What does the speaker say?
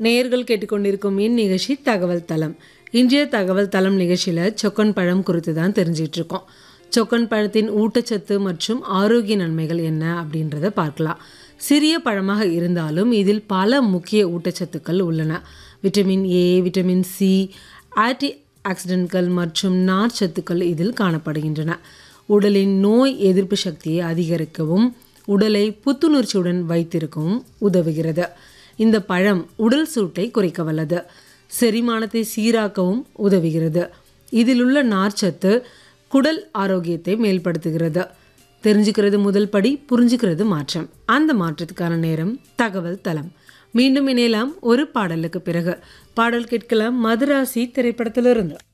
நேயர்கள் கேட்டுக்கொண்டிருக்கும் இந்நிகழ்ச்சி தகவல் தளம் இன்றைய தகவல் தளம் நிகழ்ச்சியில் சொக்கன் பழம் குறித்து தான் தெரிஞ்சிட்டு இருக்கோம் சொக்கன் பழத்தின் ஊட்டச்சத்து மற்றும் ஆரோக்கிய நன்மைகள் என்ன அப்படின்றத பார்க்கலாம் சிறிய பழமாக இருந்தாலும் இதில் பல முக்கிய ஊட்டச்சத்துக்கள் உள்ளன விட்டமின் ஏ விட்டமின் சி ஆன்டி ஆக்சிடென்ட்கள் மற்றும் நார்ச்சத்துக்கள் இதில் காணப்படுகின்றன உடலின் நோய் எதிர்ப்பு சக்தியை அதிகரிக்கவும் உடலை புத்துணர்ச்சியுடன் வைத்திருக்கவும் உதவுகிறது இந்த பழம் உடல் சூட்டை குறைக்க வல்லது செரிமானத்தை சீராக்கவும் உதவுகிறது இதில் உள்ள நார்ச்சத்து குடல் ஆரோக்கியத்தை மேம்படுத்துகிறது தெரிஞ்சுக்கிறது முதல் படி புரிஞ்சுக்கிறது மாற்றம் அந்த மாற்றத்துக்கான நேரம் தகவல் தளம் மீண்டும் இணையலாம் ஒரு பாடலுக்கு பிறகு பாடல் கேட்கலாம் மதுராசி திரைப்படத்திலிருந்து